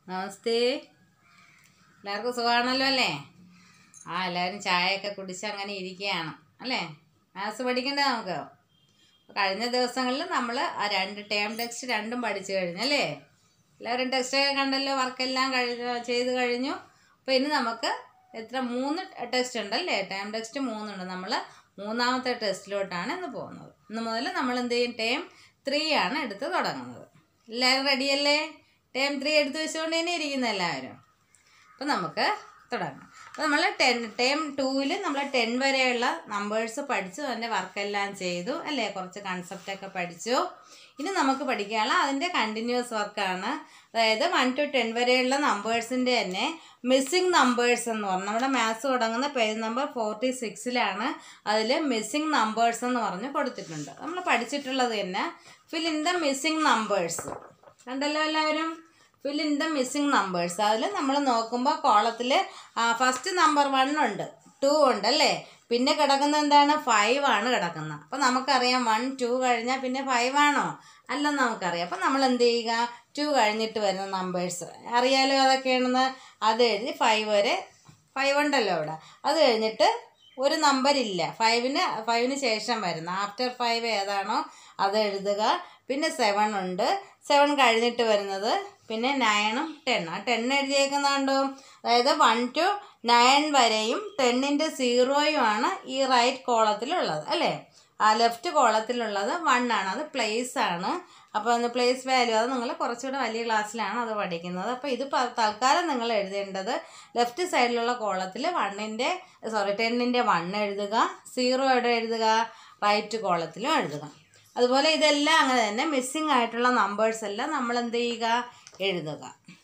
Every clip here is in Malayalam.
നമസ്തേ എല്ലാവർക്കും സുഖമാണല്ലോ അല്ലേ ആ എല്ലാവരും ചായയൊക്കെ കുടിച്ച് അങ്ങനെ ഇരിക്കുകയാണ് അല്ലേ മാത്സ് പഠിക്കണ്ടേ നമുക്ക് കഴിഞ്ഞ ദിവസങ്ങളിൽ നമ്മൾ ആ രണ്ട് ടേം ടെക്സ്റ്റ് രണ്ടും പഠിച്ചു കഴിഞ്ഞു അല്ലേ എല്ലാവരും ടെക്സ്റ്റൊക്കെ കണ്ടല്ലോ വർക്കെല്ലാം കഴിഞ്ഞ് ചെയ്ത് കഴിഞ്ഞു അപ്പോൾ ഇനി നമുക്ക് എത്ര മൂന്ന് ടെക്സ്റ്റ് ഉണ്ടല്ലേ ടേം ടെക്സ്റ്റ് മൂന്നുണ്ട് നമ്മൾ മൂന്നാമത്തെ ടെസ്റ്റിലോട്ടാണ് ഇന്ന് പോകുന്നത് ഇന്ന് മുതൽ നമ്മൾ എന്ത് ചെയ്യും ടേം ത്രീ ആണ് എടുത്ത് തുടങ്ങുന്നത് എല്ലാവരും റെഡിയല്ലേ ടേം ത്രീ എടുത്ത് വെച്ചുകൊണ്ട് തന്നെ ഇരിക്കുന്ന എല്ലാവരും അപ്പം നമുക്ക് തുടങ്ങാം അപ്പോൾ നമ്മൾ ടെൻ ടേം ടൂവിൽ നമ്മൾ ടെൻ വരെയുള്ള നമ്പേഴ്സ് പഠിച്ചു അതിൻ്റെ വർക്കെല്ലാം ചെയ്തു അല്ലേ കുറച്ച് കൺസെപ്റ്റൊക്കെ പഠിച്ചു ഇനി നമുക്ക് പഠിക്കാനുള്ള അതിൻ്റെ കണ്ടിന്യൂസ് വർക്കാണ് അതായത് വൺ ടു ടെൻ വരെയുള്ള നമ്പേഴ്സിൻ്റെ തന്നെ മിസ്സിംഗ് നമ്പേഴ്സ് എന്ന് പറഞ്ഞു നമ്മുടെ മാത്സ് തുടങ്ങുന്ന പേജ് നമ്പർ ഫോർട്ടി സിക്സിലാണ് അതിൽ മിസ്സിംഗ് നമ്പേഴ്സ് എന്ന് പറഞ്ഞ് കൊടുത്തിട്ടുണ്ട് നമ്മൾ പഠിച്ചിട്ടുള്ളത് തന്നെ fill in the missing numbers കണ്ടല്ലോ എല്ലാവരും fill in the missing numbers അതിൽ നമ്മൾ നോക്കുമ്പോൾ കോളത്തിൽ ഫസ്റ്റ് നമ്പർ വൺ ഉണ്ട് ടു ഉണ്ട് അല്ലേ പിന്നെ കിടക്കുന്നത് എന്താണ് ഫൈവ് ആണ് കിടക്കുന്നത് അപ്പോൾ നമുക്കറിയാം വൺ ടു കഴിഞ്ഞാൽ പിന്നെ ഫൈവ് ആണോ അല്ലെന്ന് നമുക്കറിയാം അപ്പോൾ നമ്മൾ എന്ത് ചെയ്യുക ടു കഴിഞ്ഞിട്ട് വരുന്ന നമ്പേഴ്സ് അറിയാലോ അതൊക്കെയാണെന്ന് അത് എഴുതി ഫൈവ് വരെ ഫൈവ് ഉണ്ടല്ലോ അവിടെ അത് കഴിഞ്ഞിട്ട് ഒരു നമ്പർ ഇല്ല ഫൈവിന് ഫൈവിന് ശേഷം വരുന്ന ആഫ്റ്റർ ഫൈവ് ഏതാണോ അത് എഴുതുക പിന്നെ സെവൻ ഉണ്ട് സെവൻ കഴിഞ്ഞിട്ട് വരുന്നത് പിന്നെ നയനും ടെൻ ആ ടെൻ എഴുതിയേക്കുന്നുണ്ടോ അതായത് വൺ ടു നയൻ വരെയും ടെന്നിൻ്റെ സീറോയുമാണ് ഈ റൈറ്റ് കോളത്തിലുള്ളത് അല്ലേ ആ ലെഫ്റ്റ് കോളത്തിലുള്ളത് വൺ ആണ് അത് പ്ലേസ് ആണ് അപ്പോൾ ഒന്ന് പ്ലേസ് വാല്യൂ അത് നിങ്ങൾ കുറച്ചുകൂടെ വലിയ ക്ലാസ്സിലാണ് അത് പഠിക്കുന്നത് അപ്പോൾ ഇത് പ- തൽക്കാലം നിങ്ങൾ എഴുതേണ്ടത് ലെഫ്റ്റ് സൈഡിലുള്ള കോളത്തിൽ വണ്ണിൻ്റെ സോറി ടെന്നിൻ്റെ വൺ എഴുതുക സീറോ എവിടെ എഴുതുക റൈറ്റ് കോളത്തിലും എഴുതുക അതുപോലെ ഇതെല്ലാം അങ്ങനെ തന്നെ മിസ്സിങ് ആയിട്ടുള്ള നമ്പേഴ്സ് എല്ലാം നമ്മൾ എന്ത് ചെയ്യുക എഴുതുക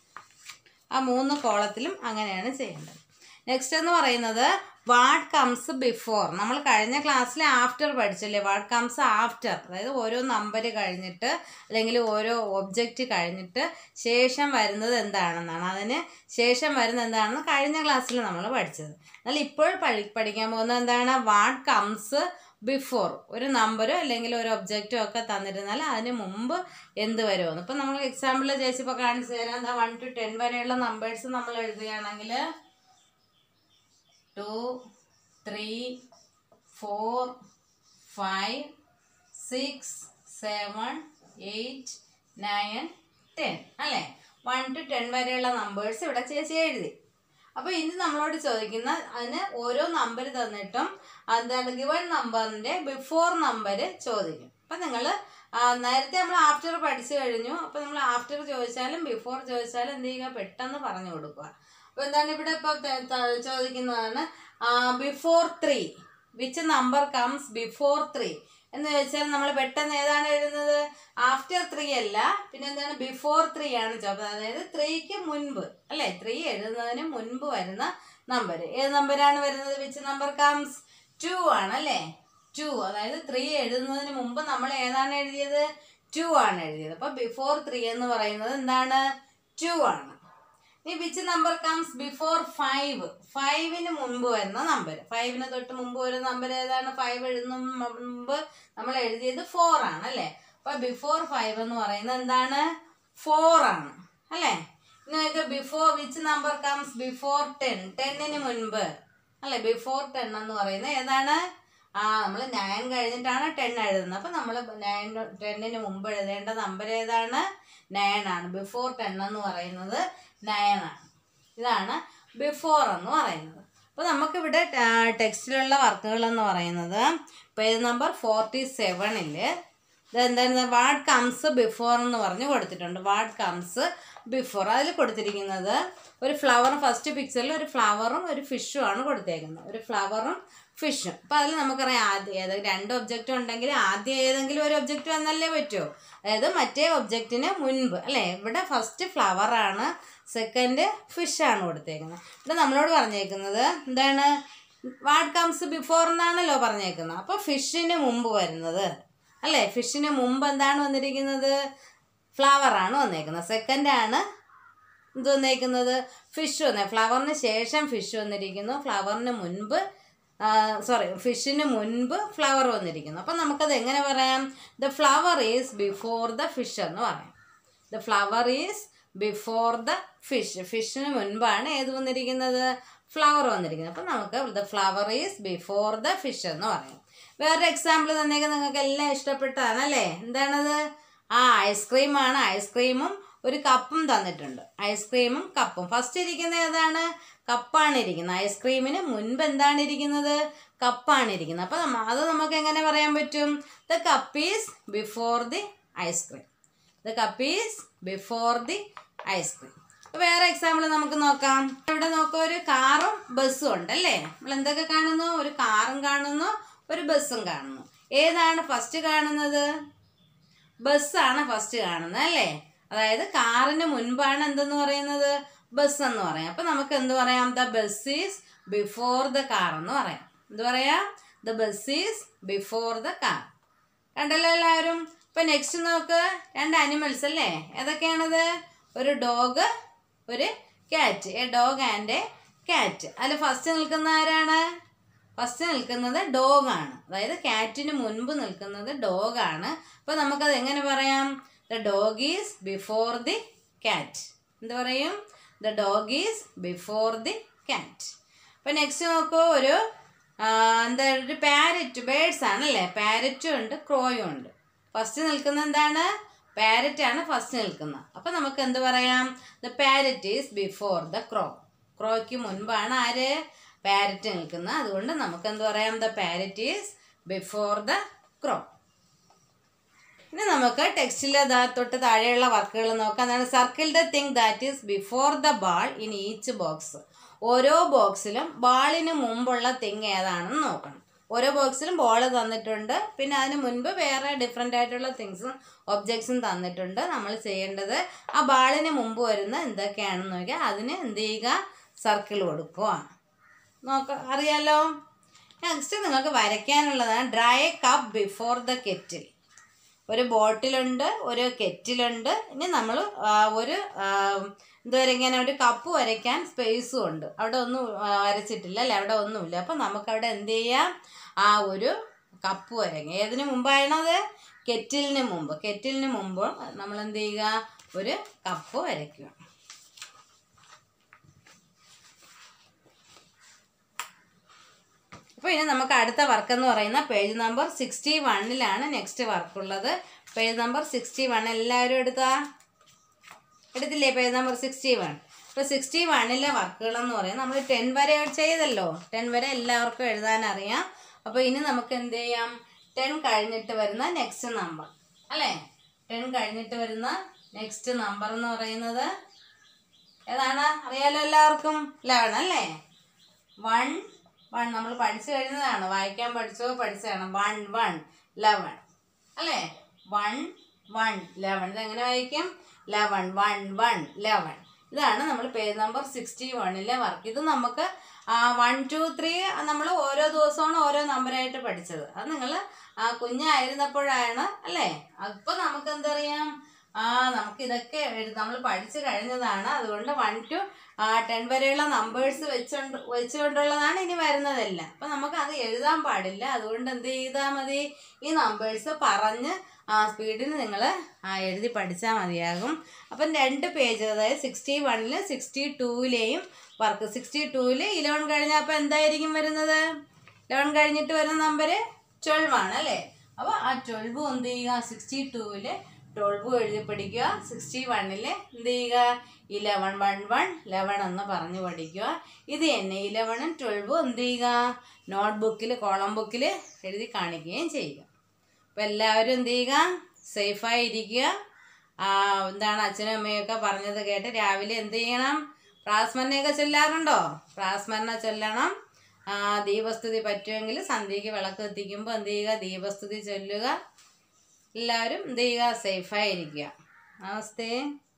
ആ മൂന്ന് കോളത്തിലും അങ്ങനെയാണ് ചെയ്യേണ്ടത് നെക്സ്റ്റ് എന്ന് പറയുന്നത് വാട്ട് കംസ് ബിഫോർ നമ്മൾ കഴിഞ്ഞ ക്ലാസ്സിൽ ആഫ്റ്റർ പഠിച്ചല്ലേ വാട്ട് കംസ് ആഫ്റ്റർ അതായത് ഓരോ നമ്പർ കഴിഞ്ഞിട്ട് അല്ലെങ്കിൽ ഓരോ ഒബ്ജക്റ്റ് കഴിഞ്ഞിട്ട് ശേഷം വരുന്നത് എന്താണെന്നാണ് അതിന് ശേഷം വരുന്നത് എന്താണെന്ന് കഴിഞ്ഞ ക്ലാസ്സിൽ നമ്മൾ പഠിച്ചത് എന്നാൽ ഇപ്പോൾ പഠി പഠിക്കാൻ പോകുന്നത് എന്താണ് വാട്ട് കംസ് ബിഫോർ ഒരു നമ്പരോ അല്ലെങ്കിൽ ഒരു ഒബ്ജക്റ്റോ ഒക്കെ തന്നിരുന്നാൽ അതിന് മുമ്പ് എന്ത് വരുമെന്ന് ഇപ്പം നമ്മൾ എക്സാമ്പിൾ ചേച്ചി ഇപ്പോൾ കാണിച്ചു തരാം എന്താ വൺ ടു ടെൻ വരെയുള്ള നമ്പേഴ്സ് നമ്മൾ എഴുതുകയാണെങ്കിൽ two three four five six seven eight nine ten അല്ലേ വൺ ടു ടെൻ വരെയുള്ള നമ്പേഴ്സ് ഇവിടെ ചേച്ചി എഴുതി അപ്പോൾ ഇനി നമ്മളോട് ചോദിക്കുന്ന അതിന് ഓരോ നമ്പർ തന്നിട്ടും എന്താണ് ഗിവൺ നമ്പറിൻ്റെ ബിഫോർ നമ്പർ ചോദിക്കും അപ്പം നിങ്ങൾ നേരത്തെ നമ്മൾ ആഫ്റ്റർ പഠിച്ചു കഴിഞ്ഞു അപ്പോൾ നമ്മൾ ആഫ്റ്റർ ചോദിച്ചാലും ബിഫോർ ചോദിച്ചാലും എന്ത് ചെയ്യുക പെട്ടെന്ന് പറഞ്ഞു കൊടുക്കുക അപ്പോൾ എന്താണ് ഇവിടെ ഇപ്പോൾ ചോദിക്കുന്നതാണ് before three which number comes before three എന്ന് ചോദിച്ചാൽ നമ്മൾ പെട്ടെന്ന് ഏതാണ് എഴുതുന്നത് ആഫ്റ്റർ ത്രീ അല്ല പിന്നെ എന്താണ് ബിഫോർ ത്രീ ആണ് ചോദിച്ചത് അതായത് ത്രീക്ക് മുൻപ് അല്ലേ ത്രീ എഴുതുന്നതിന് മുൻപ് വരുന്ന നമ്പർ ഏത് നമ്പറാണ് വരുന്നത് വിച്ച് നമ്പർ കംസ് ടു ആണ് അല്ലേ ടു അതായത് ത്രീ എഴുതുന്നതിന് മുമ്പ് നമ്മൾ ഏതാണ് എഴുതിയത് ടു ആണ് എഴുതിയത് അപ്പോൾ ബിഫോർ ത്രീ എന്ന് പറയുന്നത് എന്താണ് ടു ആണ് ഇനി which number comes before five ഫൈവിന് മുൻപ് വരുന്ന നമ്പർ ഫൈവിന് തൊട്ട് മുമ്പ് വരുന്ന നമ്പർ ഏതാണ് ഫൈവ് എഴുതുന്ന മുമ്പ് നമ്മൾ എഴുതിയത് ഫോർ ആണ് അല്ലേ അപ്പൊ ബിഫോർ ഫൈവ് എന്ന് പറയുന്നത് എന്താണ് ഫോർ ആണ് അല്ലേ ഇനി before which number comes before ten ടെന്നിന് മുൻപ് അല്ലേ ബിഫോർ ടെൻ എന്ന് പറയുന്നത് ഏതാണ് ആ നമ്മൾ നയൻ കഴിഞ്ഞിട്ടാണ് ടെൻ എഴുതുന്നത് അപ്പം നമ്മൾ നയൻ ടെന്നിന് മുമ്പ് എഴുതേണ്ട നമ്പർ ഏതാണ് നയൻ ആണ് ബിഫോർ ടെൻ എന്ന് പറയുന്നത് നയൻ ആണ് ഇതാണ് ബിഫോർ എന്ന് പറയുന്നത് അപ്പോൾ നമുക്കിവിടെ ടെക്സ്റ്റിലുള്ള വർക്കുകൾ എന്ന് പറയുന്നത് പേജ് നമ്പർ ഫോർട്ടി സെവനിൽ ഇതെന്തായിരുന്നു വാട്ട് കംസ് ബിഫോർ എന്ന് പറഞ്ഞ് കൊടുത്തിട്ടുണ്ട് വാട്ട് കംസ് ബിഫോർ അതിൽ കൊടുത്തിരിക്കുന്നത് ഒരു ഫ്ലവർ ഫസ്റ്റ് പിക്ചറിൽ ഒരു ഫ്ലവറും ഒരു ഫിഷും ആണ് കൊടുത്തേക്കുന്നത് ഒരു ഫ്ലവറും ഫിഷും അപ്പോൾ അതിൽ നമുക്കറിയാം ആദ്യം ഏതെങ്കിലും രണ്ട് ഒബ്ജക്റ്റ് ഉണ്ടെങ്കിൽ ആദ്യം ഏതെങ്കിലും ഒരു ഒബ്ജക്റ്റ് വന്നല്ലേ പറ്റുമോ അതായത് മറ്റേ ഒബ്ജക്റ്റിന് മുൻപ് അല്ലേ ഇവിടെ ഫസ്റ്റ് ഫ്ലവറാണ് സെക്കൻഡ് ഫിഷാണ് കൊടുത്തേക്കുന്നത് ഇവിടെ നമ്മളോട് പറഞ്ഞേക്കുന്നത് എന്താണ് വാട്ട് കംസ് ബിഫോർ എന്നാണല്ലോ പറഞ്ഞേക്കുന്നത് അപ്പോൾ ഫിഷിന് മുമ്പ് വരുന്നത് അല്ലേ ഫിഷിന് മുമ്പ് എന്താണ് വന്നിരിക്കുന്നത് ഫ്ലവറാണ് വന്നേക്കുന്നത് സെക്കൻഡാണ് ഇത് വന്നേക്കുന്നത് ഫിഷ് വന്നേ ഫ്ലവറിന് ശേഷം ഫിഷ് വന്നിരിക്കുന്നു ഫ്ലവറിന് മുൻപ് സോറി ഫിഷിന് മുൻപ് ഫ്ലവർ വന്നിരിക്കുന്നു അപ്പം നമുക്കത് എങ്ങനെ പറയാം the flower is before the fish എന്ന് പറയാം the flower is before the fish ഫിഷിന് മുൻപാണ് ഏത് വന്നിരിക്കുന്നത് ഫ്ലവർ വന്നിരിക്കുന്നത് അപ്പം നമുക്ക് the flower is before the fish എന്ന് പറയും വേറൊരു എക്സാമ്പിൾ തന്നേക്ക് നിങ്ങൾക്ക് എല്ലാം ഇഷ്ടപ്പെട്ടതാണ് അല്ലേ എന്താണത് ആ ഐസ്ക്രീമാണ് ഐസ്ക്രീമും ഒരു കപ്പും തന്നിട്ടുണ്ട് ഐസ്ക്രീമും കപ്പും ഫസ്റ്റ് ഇരിക്കുന്നത് ഏതാണ് കപ്പാണ് ഇരിക്കുന്നത് ഐസ്ക്രീമിന് മുൻപ് എന്താണ് ഇരിക്കുന്നത് കപ്പാണ് ഇരിക്കുന്നത് അപ്പം നമ്മ- അത് നമുക്ക് എങ്ങനെ പറയാൻ പറ്റും the cup is before the ice cream the cup is before the ice cream വേറെ എക്സാമ്പിൾ നമുക്ക് നോക്കാം ഇവിടെ നോക്കാം ഒരു കാറും ബസ്സും ഉണ്ട് അല്ലേ നമ്മൾ എന്തൊക്കെ കാണുന്നു ഒരു കാറും കാണുന്നു ഒരു ബസ്സും കാണുന്നു ഏതാണ് ഫസ്റ്റ് കാണുന്നത് ബസ്സാണ് ഫസ്റ്റ് കാണുന്നത് അല്ലേ അതായത് കാറിന് മുൻപാണ് എന്തെന്ന് പറയുന്നത് ബസ് എന്ന് പറയാം അപ്പം നമുക്ക് എന്ത് പറയാം the bus is before the car എന്ന് പറയാം എന്ത് പറയാം the bus is before the car കണ്ടല്ലോ എല്ലാവരും ഇപ്പം നെക്സ്റ്റ് നോക്ക് രണ്ട് അനിമൽസ് അല്ലേ ഏതൊക്കെയാണത് ഒരു ഡോഗ് ഒരു cat a dog and a cat അതിൽ ഫസ്റ്റ് നിൽക്കുന്ന ആരാണ് ഫസ്റ്റ് നിൽക്കുന്നത് ഡോഗാണ് അതായത് ക്യാറ്റിന് മുൻപ് നിൽക്കുന്നത് ഡോഗാണ് അപ്പോൾ നമുക്കത് എങ്ങനെ പറയാം the dog is before the cat എന്ത് പറയും the dog is before the cat അപ്പോൾ നെക്സ്റ്റ് നോക്കൂ ഒരു ആ, എന്താ ഒരു പാരറ്റ് ബേഡ്സ് ആണല്ലേ പാരറ്റും ഉണ്ട് ക്രോയും ഉണ്ട് ഫസ്റ്റ് നിൽക്കുന്ന എന്താണ് പാരറ്റ് ആണ് ഫസ്റ്റ് നിൽക്കുന്നത് അപ്പം നമുക്ക് എന്ത് പറയാം the parrot is before the crow ക്രോയ്ക്ക് മുൻപാണ് ആര് പാരറ്റ് നിൽക്കുന്നത് അതുകൊണ്ട് നമുക്ക് എന്ത് പറയാം the parrot is before the crow ഇനി നമുക്ക് ടെക്സ്റ്റിലെ തൊട്ട് താഴെയുള്ള വർക്കുകൾ നോക്കാം എന്താണ് circle the thing that is before the ball in each box ഓരോ ബോക്സിലും ബാളിന് മുമ്പുള്ള തിങ് ഏതാണെന്ന് നോക്കണം ഓരോ ബോക്സിലും ബോൾ തന്നിട്ടുണ്ട് പിന്നെ അതിന് മുൻപ് വേറെ ഡിഫറെൻ്റ് ആയിട്ടുള്ള തിങ്സും ഒബ്ജക്ട്സും തന്നിട്ടുണ്ട് നമ്മൾ ചെയ്യേണ്ടത് ആ ബാളിന് മുമ്പ് വരുന്ന എന്തൊക്കെയാണെന്ന് നോക്കിയാൽ അതിന് എന്ത് ചെയ്യുക സർക്കിൾ കൊടുക്കുക നോക്ക അറിയാലോ നെക്സ്റ്റ് നിങ്ങൾക്ക് വരയ്ക്കാനുള്ളതാണ് dry cup before the kettle ഒരു ബോട്ടിലുണ്ട് ഒരു കെറ്റിലുണ്ട് ഇനി നമ്മൾ ഒരു ആ, എന്താ പറയുക ഇങ്ങനെ ഒരു കപ്പ് വരയ്ക്കാൻ സ്പേസും ഉണ്ട് അവിടെ ഒന്നും ആ, വരച്ചിട്ടില്ല അല്ലേ അവിടെ ഒന്നുമില്ല അപ്പം നമുക്കവിടെ എന്ത് ചെയ്യാം ആ ഒരു കപ്പ് വരയ്ക്കാം ഏതിനു മുമ്പാണത് കെറ്റിലിന് മുമ്പ് കെറ്റിലിന് മുമ്പ് നമ്മൾ എന്ത് ചെയ്യുക ഒരു കപ്പ് വരയ്ക്കുക അപ്പോൾ ഇനി നമുക്ക് അടുത്ത വർക്ക് എന്ന് പറയുന്ന പേജ് നമ്പർ സിക്സ്റ്റി വണ്ണിലാണ് നെക്സ്റ്റ് വർക്ക് ഉള്ളത് പേജ് നമ്പർ സിക്സ്റ്റി വൺ എല്ലാവരും എടുത്താ എടുത്തില്ലേ പേജ് നമ്പർ സിക്സ്റ്റി വൺ ഇപ്പോൾ സിക്സ്റ്റി വണ്ണിലെ വർക്കുകളെന്ന് പറയുന്നത് നമ്മൾ ടെൻ വരെ ചെയ്തല്ലോ ടെൻ വരെ എല്ലാവർക്കും എഴുതാൻ അറിയാം അപ്പോൾ ഇനി നമുക്ക് എന്ത് ചെയ്യാം ടെൻ കഴിഞ്ഞിട്ട് വരുന്ന നെക്സ്റ്റ് നമ്പർ അല്ലേ ടെൻ കഴിഞ്ഞിട്ട് വരുന്ന നെക്സ്റ്റ് നമ്പർ എന്ന് പറയുന്നത് ഏതാണ് അറിയാലോ എല്ലാവർക്കും ലെവൻ അല്ലേ വൺ വൺ നമ്മൾ പഠിച്ചു കഴിഞ്ഞതാണ് വായിക്കാൻ പഠിച്ചോ പഠിച്ചതാണ് വൺ വൺ ലെവൻ അല്ലേ വൺ വൺ ലെവൻ ഇതെങ്ങനെ വായിക്കും ലെവൻ വൺ വൺ ലെവൻ ഇതാണ് നമ്മൾ പേജ് നമ്പർ സിക്സ്റ്റി വണ്ണിലെ വർക്ക് ഇത് നമുക്ക് വൺ ടു ത്രീ നമ്മൾ ഓരോ ദിവസമാണ് ഓരോ നമ്പറായിട്ട് പഠിച്ചത് അത് നിങ്ങൾ കുഞ്ഞായിരുന്നപ്പോഴാണ് അല്ലേ അപ്പോൾ നമുക്ക് എന്തറിയാം ആ നമുക്ക് ഇതൊക്കെ നമ്മൾ പഠിച്ചു കഴിഞ്ഞതാണ് അതുകൊണ്ട് വൺ ടു ടെൻ വരെയുള്ള നമ്പേഴ്സ് വെച്ചുകൊണ്ട് വെച്ചുകൊണ്ടുള്ളതാണ് ഇനി വരുന്നതെല്ലാം അപ്പം നമുക്ക് അത് എഴുതാൻ പാടില്ല അതുകൊണ്ട് എന്ത് ചെയ്താൽ മതി ഈ നമ്പേഴ്സ് പറഞ്ഞ് ആ സ്പീഡിൽ നിങ്ങൾ എഴുതി പഠിച്ചാൽ മതിയാകും അപ്പം രണ്ട് പേജ് അതായത് സിക്സ്റ്റി വണ്ണിലും സിക്സ്റ്റി ടൂവിലെയും വർക്ക് സിക്സ്റ്റി ടൂവിൽ ഇലവൻ കഴിഞ്ഞാൽ അപ്പോൾ എന്തായിരിക്കും വരുന്നത് ഇലവൻ കഴിഞ്ഞിട്ട് വരുന്ന നമ്പർ ട്വൽവ് ആണ് അല്ലേ അപ്പോൾ ആ ട്വൽവ് എന്ത് ചെയ്യുക സിക്സ്റ്റി ടൂവിൽ ട്വൽവ് എഴുതി പഠിക്കുക സിക്സ്റ്റി വണ്ണിൽ എന്ത് ചെയ്യുക ഇലവൻ വൺ വൺ ലെവൻ എന്ന് പറഞ്ഞ് പഠിക്കുക ഇത് തന്നെ ഇലവനും ട്വൽവും എന്ത് ചെയ്യുക നോട്ട് ബുക്കിൽ കോളം ബുക്കിൽ എഴുതി കാണിക്കുകയും ചെയ്യുക അപ്പോൾ എല്ലാവരും എന്ത് ചെയ്യുക സേഫായി ഇരിക്കുക ആ, എന്താണ് അച്ഛനും അമ്മയൊക്കെ പറഞ്ഞത് കേട്ട് രാവിലെ എന്ത് ചെയ്യണം പ്രാസ്മരണയൊക്കെ ചൊല്ലാറുണ്ടോ പ്രാസ്മരണ ചൊല്ലണം ആ, ദീപസ്തുതി പറ്റുമെങ്കിൽ സന്ധ്യയ്ക്ക് വിളക്ക് എത്തിക്കുമ്പോൾ എന്ത് ചെയ്യുക ദീപസ്തുതി ചൊല്ലുക എല്ലാവരും എന്ത് ചെയ്യുക സേഫായി ഇരിക്കുക നമസ്തേ